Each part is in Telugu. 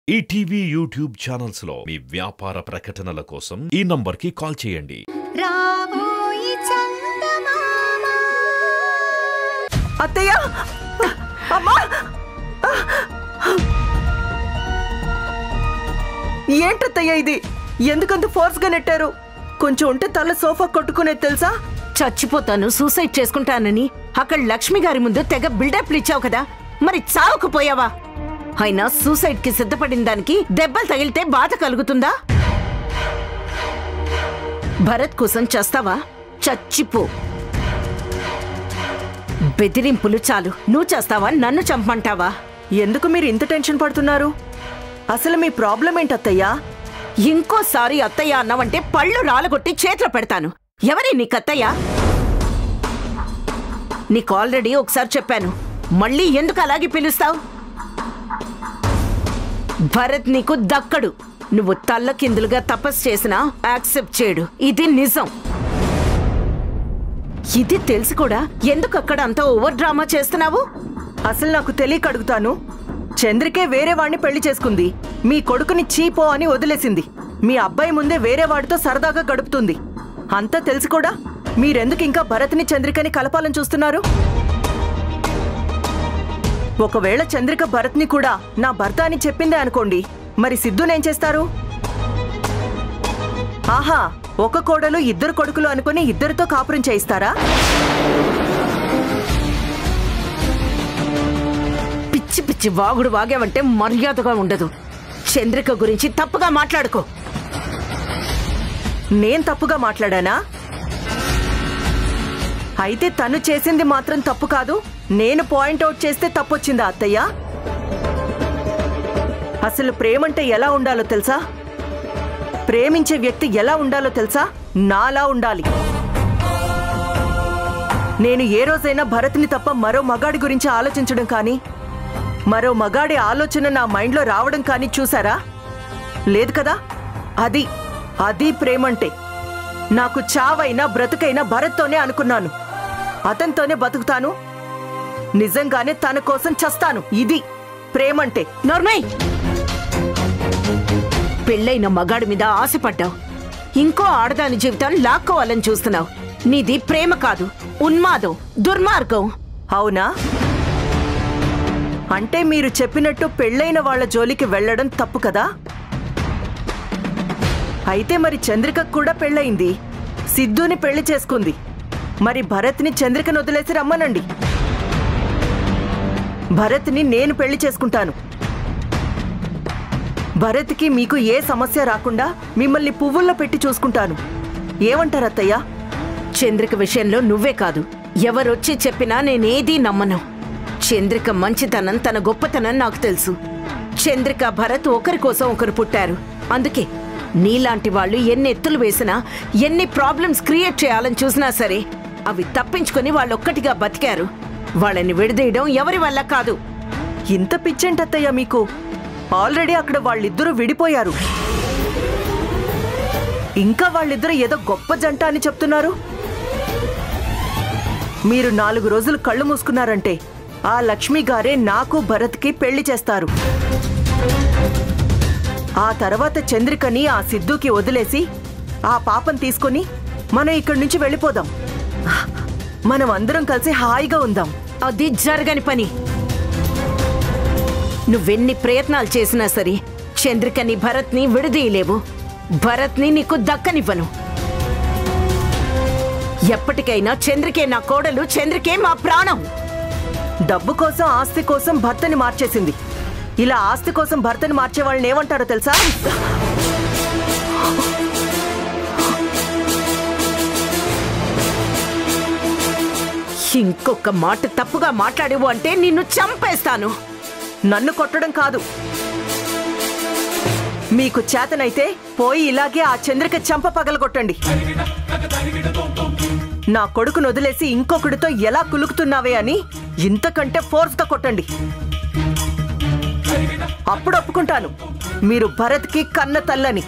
ఈటీవీ యూట్యూబ్ ఛానల్స్ లో మీ వ్యాపార ప్రకటనల కోసం ఈ నంబర్కి కాల్ చేయండి రాబోయి చందమామ అత్తయ్య అమ్మా ఏంటత్తయ్య ఇది ఎందుకంత ఫోర్స్ గా నెట్టారు కొంచెం ఉంటే తల సోఫా కొట్టుకునేది తెలుసా చచ్చిపోతాను సూసైడ్ చేసుకుంటానని అక్కడ లక్ష్మి గారి ముందు తెగ బిల్డప్లు ఇచ్చావు కదా మరి చావుకుపోయావా అయినా సూసైడ్ కి సిద్ధపడిన దానికి దెబ్బలు తగిలితే బాధ కలుగుతుందా భరత్ కోసం చస్తావా చచ్చిపో బెదిరింపులు చాలు నువ్వు చేస్తావా నన్ను చంపమంటావా ఎందుకు మీరు ఇంత టెన్షన్ పడుతున్నారు అసలు మీ ప్రాబ్లం ఏంటత్తయ్యా ఇంకోసారి అత్తయ్య అన్నావంటే పళ్ళు రాలగొట్టి చేతిలో పెడతాను ఎవరి నీకు అత్తయ్య నీకు ఆల్రెడీ ఒకసారి చెప్పాను మళ్ళీ ఎందుకు అలాగే పిలుస్తావు భరత్ నీకు దక్కడు నువ్వు తల్లకిందులుగా తపస్సు చేసినా యాక్సెప్ట్ చేయడు ఇది నిజం ఇది తెలిసి కూడా ఎందుకు అక్కడ అంత ఓవర్ డ్రామా చేస్తున్నావు అసలు నాకు తెలియక అడుగుతాను చంద్రికే వేరే వాడిని పెళ్లి చేసుకుంది మీ కొడుకుని చీపో అని వదిలేసింది మీ అబ్బాయి ముందే వేరే వాడితో సరదాగా గడుపుతుంది అంతా తెలిసి కూడా మీరెందుకు ఇంకా భరత్ని చంద్రికని కలపాలని చూస్తున్నారు ఒకవేళ చంద్రిక భరత్ని కూడా నా భర్త అని చెప్పిందే అనుకోండి మరి సిద్ధునేం చేస్తారు ఆహా ఒక కోడలు ఇద్దరు కొడుకులు అనుకుని ఇద్దరితో కాపురం చేయిస్తారా పిచ్చి పిచ్చి వాగుడు వాగావంటే మర్యాదగా ఉండదు చంద్రిక గురించి తప్పుగా మాట్లాడుకో నేను తప్పుగా మాట్లాడానా అయితే తను చేసింది మాత్రం తప్పు కాదు నేను పాయింట్ అవుట్ చేస్తే తప్పొచ్చిందా అత్తయ్య అసలు ప్రేమంటే ఎలా ఉండాలో తెలుసా ప్రేమించే వ్యక్తి ఎలా ఉండాలో తెలుసా నాలా ఉండాలి నేను ఏ రోజైనా భరత్ని తప్ప మరో మగాడి గురించి ఆలోచించడం కానీ మరో మగాడి ఆలోచన నా మైండ్లో రావడం కానీ చూసారా లేదు కదా అది అది ప్రేమంటే నాకు చావైనా బ్రతుకైనా భరత్తోనే అనుకున్నాను అతనితోనే బతుకుతాను నిజంగానే తన కోసం చస్తాను ఇది ప్రేమంటే నోర్మై పెళ్ళైన మగాడి మీద ఆశపడ్డావు ఇంకో ఆడదాని జీవితాన్ని లాక్కోవాలని చూస్తున్నావు నీది ప్రేమ కాదు ఉన్మాదం దుర్మార్గం అవునా అంటే మీరు చెప్పినట్టు పెళ్ళైన వాళ్ళ జోలికి వెళ్ళడం తప్పు కదా అయితే మరి చంద్రికకు కూడా పెళ్ళయింది సిద్ధుని పెళ్లి చేసుకుంది మరి భరత్ని చంద్రికను వదిలేసి రమ్మనండి భరత్ని నేను పెళ్లి చేసుకుంటాను భరత్కి మీకు ఏ సమస్య రాకుండా మిమ్మల్ని పువ్వుల్లో పెట్టి చూసుకుంటాను ఏమంటారు అత్తయ్య చంద్రిక విషయంలో నువ్వే కాదు ఎవరొచ్చి చెప్పినా నేనేదీ నమ్మను చంద్రిక మంచితనం తన గొప్పతనం నాకు తెలుసు చంద్రిక భరత్ ఒకరి కోసం ఒకరు పుట్టారు అందుకే నీలాంటి వాళ్ళు ఎన్ని ఎత్తులు వేసినా ఎన్ని ప్రాబ్లమ్స్ క్రియేట్ చేయాలని చూసినా సరే అవి తప్పించుకొని వాళ్ళొక్కటిగా బతికారు వాళ్ళని విడదీయడం ఎవరి వల్ల కాదు ఇంత పిచ్చేంటత్తయ్య మీకు ఆల్రెడీ అక్కడ వాళ్ళిద్దరూ విడిపోయారు ఇంకా వాళ్ళిద్దరూ ఏదో గొప్ప జంట అని చెప్తున్నారు మీరు నాలుగు రోజులు కళ్ళు మూసుకున్నారంటే ఆ లక్ష్మి గారే నాకు భరత్కి పెళ్లి చేస్తారు ఆ తర్వాత చంద్రికని ఆ సిద్ధుకి వదిలేసి ఆ పాపం తీసుకొని మనం ఇక్కడి నుంచి వెళ్ళిపోదాం మనం అందరం కలిసి హాయిగా ఉందాం అది జరగని పని నువ్వెన్ని ప్రయత్నాలు చేసినా సరే చంద్రికని భరత్ని విడదీయలేవు భరత్ని నీకు దక్కనివ్వను ఎప్పటికైనా చంద్రికే నా కోడలు చంద్రికే మా ప్రాణం డబ్బు కోసం ఆస్తి కోసం భర్తని మార్చేసింది ఇలా ఆస్తి కోసం భర్తని మార్చే వాళ్ళని ఏమంటారో తెలుసా ఇంకొక మాట తప్పుగా మాట్లాడేవు అంటే నిన్ను చంపేస్తాను నన్ను కొట్టడం కాదు మీకు చేతనైతే పోయి ఇలాగే ఆ చంద్రిక చంప పగలగొట్టండి నా కొడుకును వదిలేసి ఇంకొకడితో ఎలా కులుకుతున్నావే అని ఇంతకంటే ఫోర్స్గా కొట్టండి అప్పుడు ఒప్పుకుంటాను మీరు భరత్కి కన్న తల్లని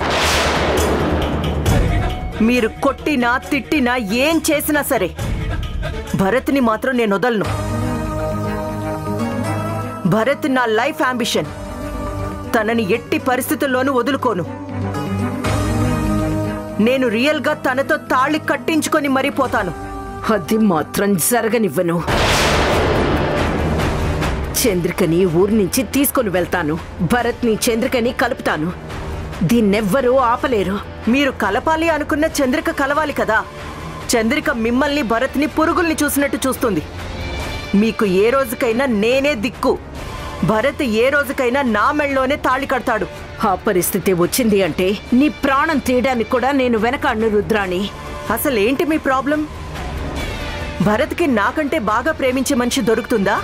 మీరు కొట్టినా తిట్టినా ఏం చేసినా సరే భరత్ని మాత్రం నేను వదలను భరత్ నా లైఫ్ అంబిషన్ తనని ఎట్టి పరిస్థితుల్లోనూ వదులుకోను నేను రియల్గా తనతో తాళి కట్టించుకొని మరీ పోతాను అది మాత్రం జరగనివ్వను చంద్రికని ఊరి నుంచి తీసుకొని వెళ్తాను భరత్ని చంద్రికని కలుపుతాను దీన్నెవ్వరూ ఆపలేరు మీరు కలపాలి అనుకున్న చంద్రిక కలవాలి కదా చంద్రిక మిమ్మల్ని భరత్ని పురుగుల్ని చూసినట్టు చూస్తుంది మీకు ఏ రోజుకైనా నేనే దిక్కు భరత్ ఏ రోజుకైనా నా మెళ్ళలోనే తాళి కడతాడు ఆ పరిస్థితి వచ్చింది అంటే నీ ప్రాణం తీయడానికి కూడా నేను వెనకాడను రుద్రాణి అసలేంటి మీ ప్రాబ్లం భరత్కి నాకంటే బాగా ప్రేమించే మనిషి దొరుకుతుందా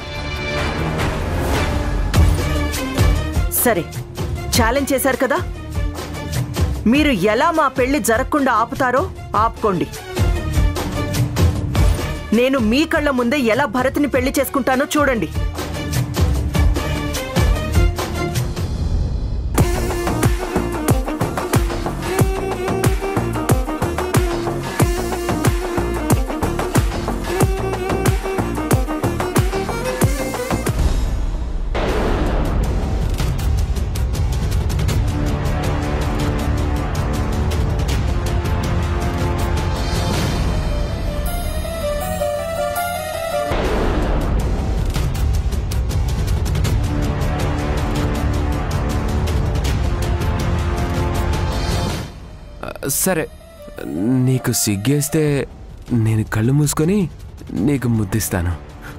సరే ఛాలెంజ్ చేశారు కదా మీరు ఎలా మా పెళ్లి జరగకుండా ఆపుతారో ఆపుకోండి నేను మీ కళ్ళ ముందే ఎలా భరత్ని పెళ్లి చేసుకుంటానో చూడండి సరే నీకు సిగ్గేస్తే నేను కళ్ళు మూసుకొని నీకు ముద్దిస్తాను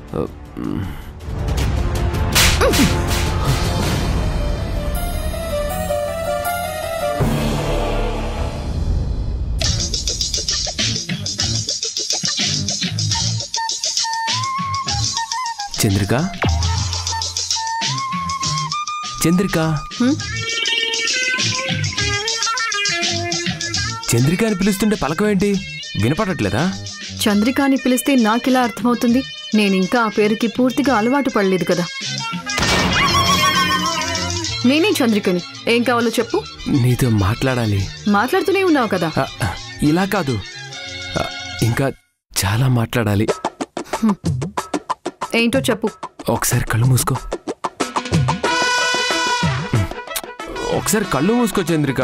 చంద్రిక చంద్రిక చంద్రిక అని పిలుస్తుంటే పలకమేంటి వినపడట్లేదా చంద్రిక అని పిలిస్తే నాకెలా అర్థమవుతుంది నేనింకా ఆ పేరుకి పూర్తిగా అలవాటు పడలేదు కదా నేనే చంద్రికని ఏం కావాలో చెప్పు నీతో మాట్లాడాలి మాట్లాడుతూనే ఉన్నావు కదా ఆ, ఆ, ఇలా కాదు ఆ, ఇంకా చాలా మాట్లాడాలి ఏంటో చెప్పు ఒకసారి కళ్ళు మూసుకో ఒకసారి కళ్ళు మూసుకో Chandrika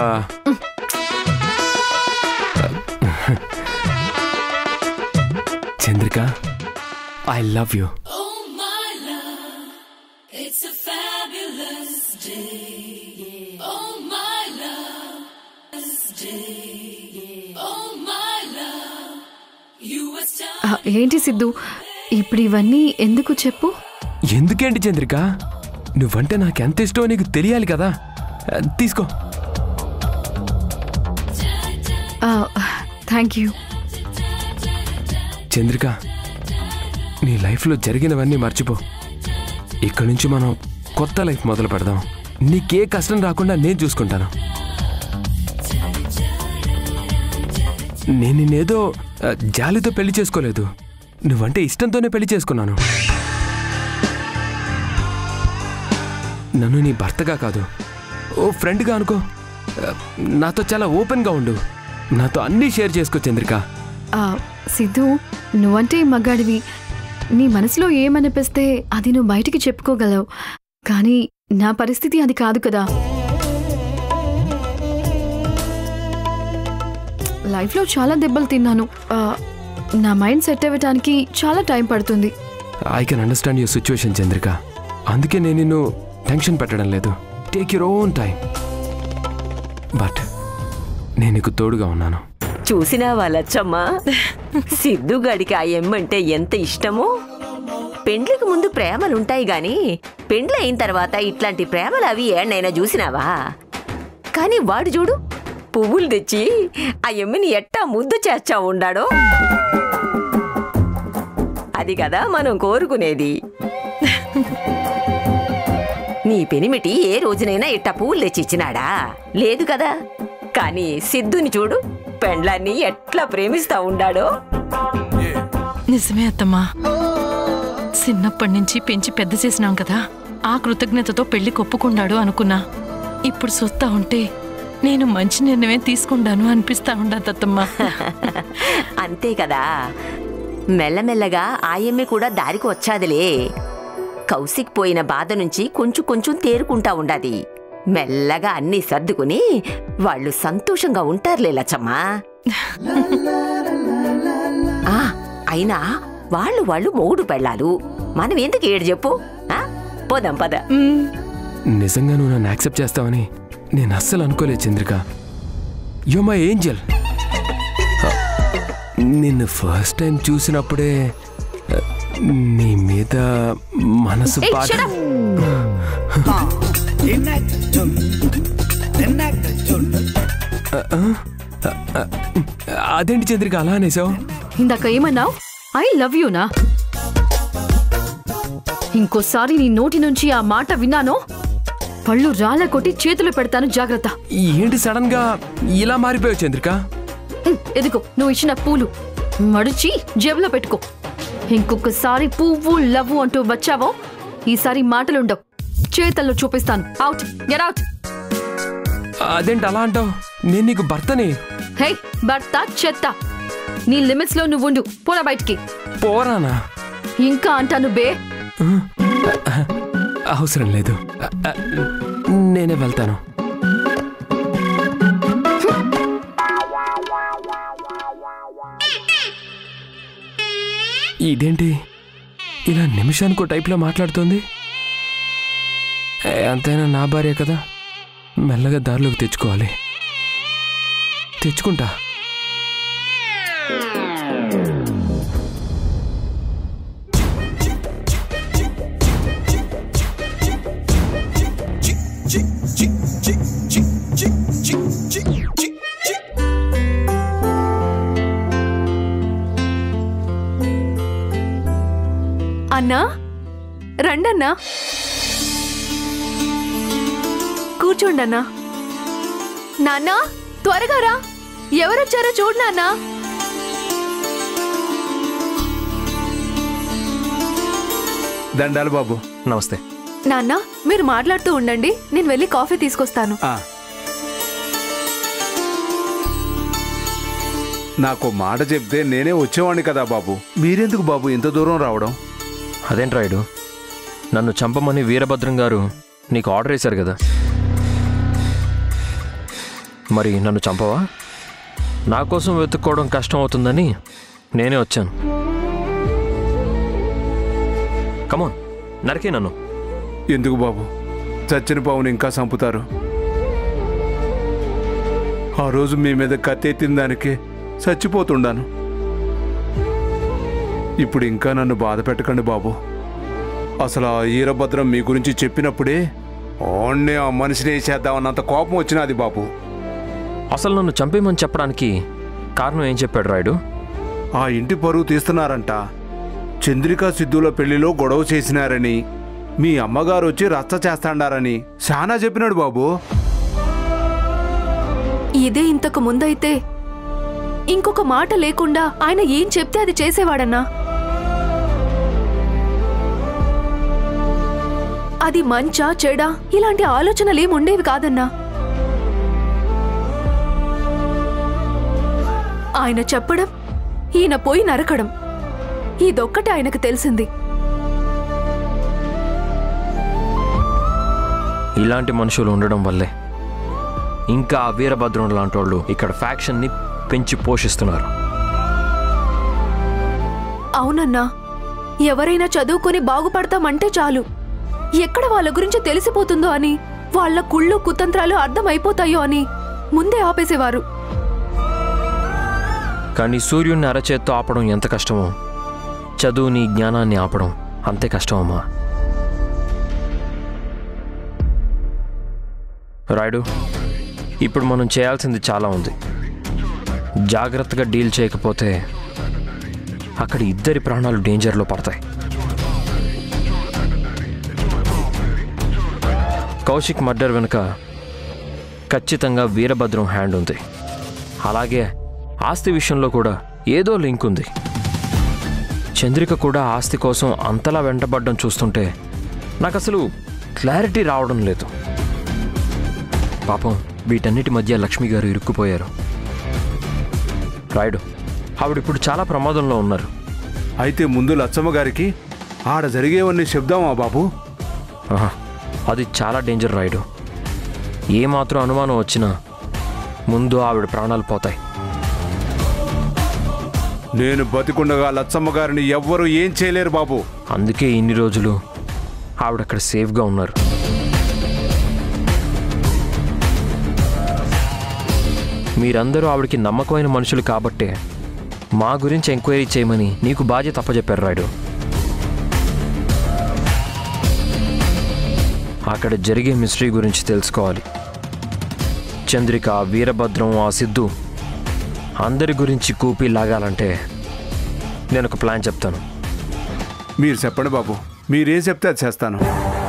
Chandrika I love you ఆ, ఏంటి సిద్ధు ఇప్పుడు ఇవన్నీ ఎందుకు చెప్పు ఎందుకేంటి చంద్రిక నువ్వంటే నాకెంత ఇష్టమో నీకు తెలియాలి కదా ఆ, తీసుకో థ్యాంక్ యూ చంద్రిక నీ లైఫ్లో జరిగినవన్నీ మర్చిపో ఇక్కడి నుంచి మనం కొత్త లైఫ్ మొదలు పెడదాం నీకే కష్టం రాకుండా నేను చూసుకుంటాను నేను నిన్నేదో ఆ, జాలితో పెళ్లి చేసుకోలేదు నువ్వంటే ఇష్టంతోనే పెళ్లి చేసుకున్నాను నన్ను నీ భర్తగా కాదు ఓ ఫ్రెండ్గా అనుకో ఆ, నాతో చాలా ఓపెన్గా ఉండు నాతో అన్నీ షేర్ చేసుకో చంద్రిక ఆ, సిద్ధు నువ్వంటే మగాడివి నీ మనసులో ఏమనిపిస్తే అది నువ్వు బయటికి చెప్పుకోగలవు కానీ నా పరిస్థితి అది కాదు కదా లైఫ్లో చాలా దెబ్బలు తిన్నాను ఆ, నా మైండ్ సెట్ అవ్వటానికి చాలా టైం పడుతుంది I can understand your situation Chandrika అందుకే నేను నిన్ను టెన్షన్ పెట్టడం లేదు take your own time but నేను నీకు తోడుగా ఉన్నాను చూసినావా లచ్చమ్మా సిద్ధుగాడికి ఆ ఎమ్మంటే ఎంత ఇష్టమో పెండ్లికి ముందు ప్రేమలుంటాయి గాని పెండ్లి అయిన తర్వాత ఇట్లాంటి ప్రేమలు అవి ఏడనైనా చూసినావా కానీ వాడు చూడు పువ్వులు తెచ్చి ఆ ఎమ్మిని ఎట్టా ముద్దు చేస్తా ఉండాడో అది కదా మనం కోరుకునేది నీ పెనిమిటి ఏ రోజునైనా ఇట్టా పువ్వులు తెచ్చి ఇచ్చినాడా లేదు కదా కానీ సిద్ధుని చూడు పెండ్లాన్ని ఎట్లా ప్రేమిస్తా ఉండాడో నిజమే అత్తమ్మా చిన్నప్పటి నుంచి పెంచి పెద్ద చేసినాం కదా ఆ కృతజ్ఞతతో పెళ్లి కొప్పుకున్నాడు అనుకున్నా ఇప్పుడు చూస్తా ఉంటే నేను మంచి నిర్ణయమే తీసుకుంటాను అనిపిస్తా ఉండదత్తమ్మా అంతే కదా మెల్లమెల్లగా ఆయమ్మె కూడా దారికి వచ్చాదిలే కౌశిక్ పోయిన బాధ నుంచి కొంచెం కొంచెం తేరుకుంటా ఉండాది మెల్లగా అన్నీ సర్దుకుని వాళ్ళు సంతోషంగా ఉంటారులే లచ్చమ్మా ఆ, అయినా వాళ్ళు వాళ్ళు మొగుడు పెళ్ళాలు మనం ఎందుకు ఏడు చెప్పు ఆ? పోదాం పద నిజంగా నువ్వు నన్ను యాక్సెప్ట్ చేస్తావని నేను అస్సలు అనుకోలేదు చంద్రిక యో మై ఏంజల్ నిన్ను ఫస్ట్ టైం చూసినప్పుడే ఆ, నీ మీద మనసు ఏయ్, పాట shut up. అదేంటి చంద్రిక అలా అనేసావు ఇందాక ఏమన్నావు ఐ లవ్ యూనా ఇంకోసారి నీ నోటి నుంచి ఆ మాట విన్నానో పళ్ళు రాళ్ళ కొట్టి చేతులు పెడతాను జాగ్రత్త ఏంటి సడన్ గా ఇలా మారిపోయావు చంద్రిక ఉమ్, ఎదుగో నువ్వు ఇచ్చిన పూలు మడిచి జేబులో పెట్టుకో ఇంకొకసారి పువ్వు లవ్వు అంటూ వచ్చావో ఈసారి మాటలుండవు చేతల్లో చూపిస్తాను అవుట్ గెట్ అవుట్ అదేంటి అలా అంటావు నేను నీకు భర్తని హే భర్త చెత్త నీ లిమిట్స్ లో నువ్వు ఉండు పోరా బయటికి పోరానా ఇంకా అంటాను బే అవసరం లేదు నేనే వెళ్తాను ఇదేంటి ఇలా నిమిషానికో టైప్లో మాట్లాడుతోంది ఏ, అంతైనా నా భార్య కదా మెల్లగా దారిలోకి తెచ్చుకోవాలి తెచ్చుకుంటా అన్నా రండన్నా కూర్చోండి అన్నా నాన్న త్వరగా రా ఎవరొచ్చారో చూడు నాన్న దండాలు బాబు నమస్తే నాన్న మీరు మాట్లాడుతూ ఉండండి నేను వెళ్ళి కాఫీ తీసుకొస్తాను ఆ. నాకు మాట చెప్తే నేనే వచ్చేవాడిని కదా బాబు మీరెందుకు బాబు ఇంత దూరం రావడం అదేంటి రాయుడు నన్ను చంపమని వీరభద్రం గారు నీకు ఆర్డర్ వేశారు కదా మరి నన్ను చంపవా నా కోసం వెతుక్కోవడం కష్టం అవుతుందని నేనే వచ్చాను కమోన్ నరికే నన్ను ఎందుకు బాబు చచ్చిన పావుని ఇంకా చంపుతారు ఆ రోజు మీ మీద కత్తెత్తిన దానికి చచ్చిపోతుండాను ఇప్పుడు ఇంకా నన్ను బాధ పెట్టకండి బాబు అసలు ఆ ఈరభద్రం మీ గురించి చెప్పినప్పుడే ఓన్నే ఆ మనిషిని వేసేద్దామన్నంత కోపం వచ్చినది బాబు అసలు నన్ను చంపేయమని చెప్పడానికి కారణం ఏం చెప్పాడు రాయుడు ఆ ఇంటి పరువు తీస్తున్నారంట చంద్రికా సిద్ధుల పెళ్లిలో గొడవ చేసినారని మీ అమ్మగారు వచ్చి రచ్చ చేస్తాడారని చాలా చెప్పినాడు బాబు ఇదే ఇంతకు ముందైతే ఇంకొక మాట లేకుండా ఆయన ఏం చెప్తే అది చేసేవాడన్నా అది మంచా చెడా ఇలాంటి ఆలోచనలేం ఉండేవి కాదన్నా ఆయన చెప్పడం ఈయన పోయి నరకడం ఇదొక్కటే ఆయనకు తెలిసింది ఇలాంటి మనుషులు ఉండడం వల్లే ఇంకా ఆ వీరభద్రం లాంటి వాళ్ళు ఇక్కడ ఫ్యాక్షన్ని పెంచి పోషిస్తున్నారు అవునన్నా ఎవరైనా చదువుకొని బాగుపడతామంటే చాలు ఎక్కడ వాళ్ళ గురించి తెలిసిపోతుందో అని వాళ్ళ కుళ్ళు కుతంత్రాలు అర్థమైపోతాయో అని ముందే ఆపేసేవారు కానీ సూర్యుడిని అరచేత్తో ఆపడం ఎంత కష్టమో చదువుని జ్ఞానాన్ని ఆపడం అంతే కష్టం అమ్మా రాయుడు ఇప్పుడు మనం చేయాల్సింది చాలా ఉంది జాగ్రత్తగా డీల్ చేయకపోతే అక్కడ ఇద్దరి ప్రాణాలు డేంజర్లో పడతాయి కౌశిక్ మర్డర్ వెనుక ఖచ్చితంగా వీరభద్రం హ్యాండ్ ఉంది అలాగే ఆస్తి విషయంలో కూడా ఏదో లింక్ ఉంది చంద్రిక కూడా ఆస్తి కోసం అంతలా వెంటబడ్డం చూస్తుంటే నాకు అసలు క్లారిటీ రావడం లేదు పాపం వీటన్నిటి మధ్య లక్ష్మి గారు ఇరుక్కుపోయారు రాయుడు ఆవిడిప్పుడు చాలా ప్రమాదంలో ఉన్నారు అయితే ముందు లచ్చమ్మ గారికి ఆడ జరిగేవన్నీ చెప్దామా బాబు ఆహా, అది చాలా డేంజర్ రాయుడు ఏమాత్రం అనుమానం వచ్చినా ముందు ఆవిడ ప్రాణాలు పోతాయి నేను బతికుండగా లచ్చమ్మ గారిని ఎవ్వరూ ఏం చేయలేరు బాబు అందుకే ఇన్ని రోజులు ఆవిడ అక్కడ సేఫ్గా ఉన్నారు మీరందరూ ఆవిడకి నమ్మకమైన మనుషులు కాబట్టే మా గురించి ఎంక్వైరీ చేయమని నీకు బాధ్యత అప్పచెప్పారు రాయుడు అక్కడ జరిగే మిస్టరీ గురించి తెలుసుకోవాలి చంద్రిక వీరభద్రం ఆ సిద్ధు అందరి గురించి కూపి లాగాలంటే నేను ఒక ప్లాన్ చెప్తాను మీరు చెప్పండి బాబు మీరేం చెప్తే అది చేస్తాను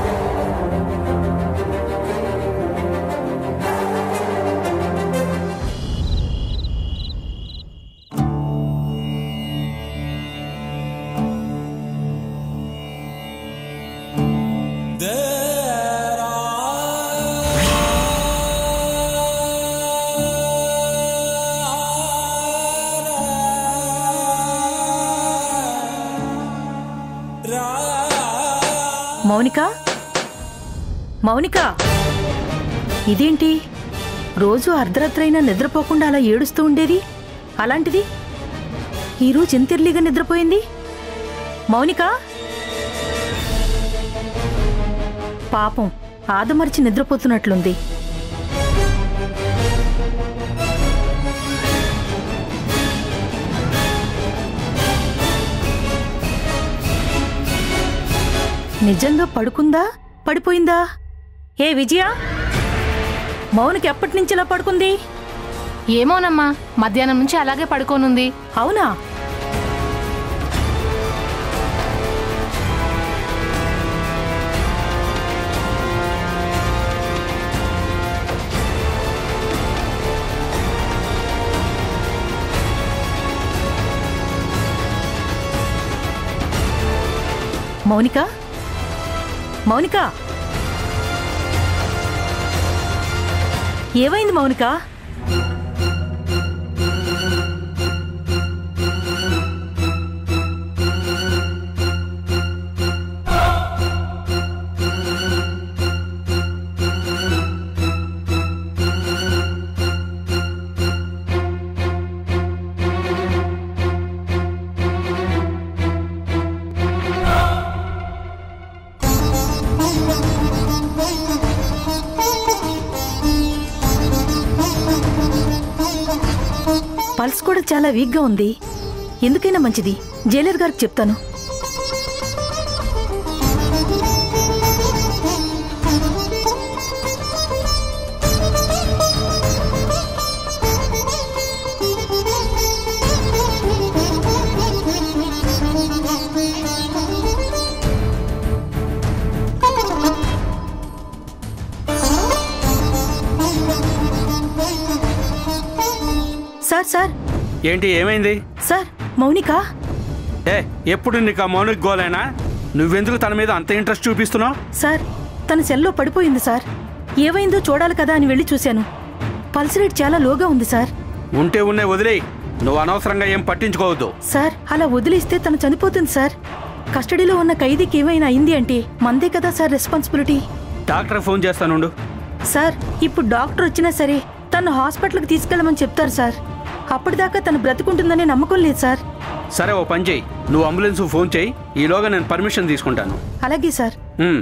మౌనిక మౌనిక ఇదేంటి రోజు అర్ధరాత్రైనా నిద్రపోకుండా అలా ఏడుస్తూ ఉండేది అలాంటిది ఈరోజు ఎంత ఎర్లీగా నిద్రపోయింది మౌనిక పాపం ఆదమరిచి నిద్రపోతున్నట్లుంది నిజంగా పడుకుందా పడిపోయిందా ఏ విజయ మౌనికి ఎప్పటి నుంచి ఇలా పడుకుంది ఏమోనమ్మా మధ్యాహ్నం నుంచి అలాగే పడుకోనుంది అవునా మౌనిక మౌనిక ఏమైంది మౌనిక పల్స్ కూడా చాలా వీక్గా ఉంది ఎందుకైనా మంచిది జైలర్ గారికి చెప్తాను సార్ సార్ ఏంటి ఏమైంది సార్ మౌనిక ఏ ఎప్పుడు నీకు ఆ మౌనిక్ గోలేనా నువ్వెందుకు తన మీద అంత ఇంట్రెస్ట్ చూపిస్తున్నావు సార్ తన సెల్లో పడిపోయింది సార్ ఏమైందో చూడాలి కదా అని వెళ్ళి చూశాను పల్స్ రేట్ చాలా లోగా ఉంది సార్ ఉంటే ఉన్నే వదిలేయి నువ్వు అనవసరంగా ఏం పట్టించుకోవద్దు సార్ అలా వదిలిస్తే తను చనిపోతుంది సార్ కస్టడీలో ఉన్న ఖైదీకి ఏమైనా అయింది అంటే మందే కదా సార్ రెస్పాన్సిబిలిటీ డాక్టర్ ఫోన్ చేస్తానుండు సార్ ఇప్పుడు డాక్టర్ వచ్చినా సరే తను హాస్పిటల్కి తీసుకెళ్ళమని చెప్తారు సార్ అప్పటిదాకా తను బ్రతుకుంటుందనే నమ్మకం లేదు సార్ సరే ఓ పని చేయి నువ్వు అంబులెన్స్ ఫోన్ చేయి ఈలోగా నేను పర్మిషన్ తీసుకుంటాను అలాగే సార్ ఉమ్.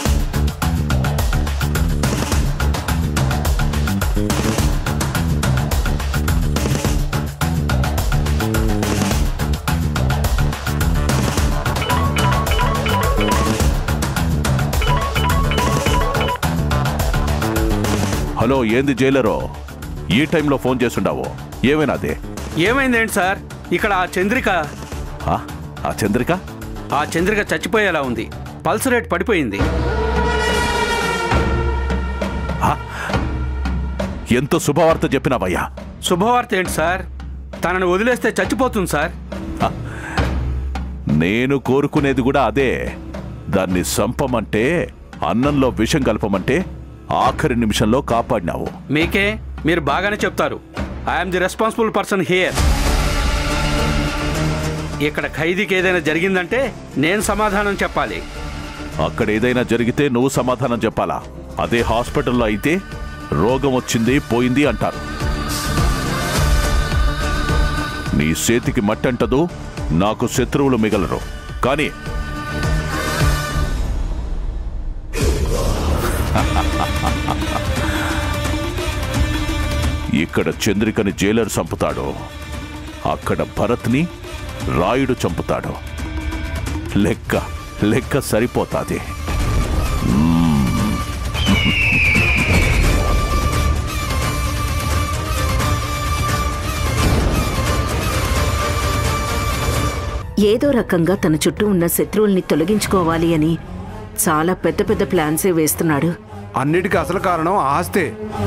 హలో ఏంది జైలరో ఈ టైంలో ఫోన్ చేస్తుండావు ఏమైనాది ఏమైందేంటి సార్ ఇక్కడ ఆ చంద్రిక ఆ? ఆ చంద్రిక ఆ చంద్రిక చచ్చిపోయేలా ఉంది పల్స్ రేట్ పడిపోయింది ఎంతో శుభవార్త చెప్పినావయ్యా శుభవార్త ఏంటి సార్ తనని వదిలేస్తే చచ్చిపోతుంది సార్ నేను కోరుకునేది కూడా అదే దాన్ని సంపమంటే అన్నంలో విషం కలపమంటే ఆఖరి నిమిషంలో కాపాడినావు మీకే మీరు బాగానే చెప్తారు I'm the responsible person here ఇక్కడ ఖైదీకి ఏదైనా జరిగిందంటే నేను సమాధానం చెప్పాలి అక్కడ ఏదైనా జరిగితే నువ్వు సమాధానం చెప్పాలా అదే హాస్పిటల్లో అయితే రోగం వచ్చింది పోయింది అంటారు నీ చేతికి మట్టంటదు నాకు శత్రువులు మిగలరు కానీ ఇక్కడ చంద్రికని జైలర్ చంపుతాడు అక్కడ భరత్ని రాయుడు చంపుతాడు లెక్క లెక్క సరిపోతాది ఏదో రకంగా తన చుట్టూ ఉన్న శత్రువుల్ని తొలగించుకోవాలి అని చాలా పెద్ద పెద్ద ప్లాన్సే వేస్తున్నాడు అన్నిటికీ అసలు కారణం ఆస్తే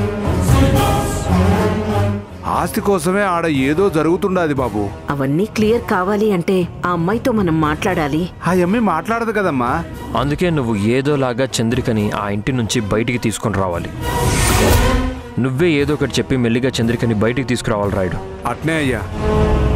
ఆస్తి కోసమే ఆడ ఏదో జరుగుతుండాది బాబు అవన్నీ క్లియర్ కావాలి అంటే ఆ అమ్మాయితో మనం మాట్లాడాలి ఆ అమ్మాయి మాట్లాడదు కదమ్మా అందుకే నువ్వు ఏదోలాగా చంద్రికని ఆ ఇంటి నుంచి బయటికి తీసుకొని రావాలి నువ్వే ఏదో ఒకటి చెప్పి మెల్లిగా చంద్రికని బయటికి తీసుకురావాలి రాయుడు అట్నే అయ్యా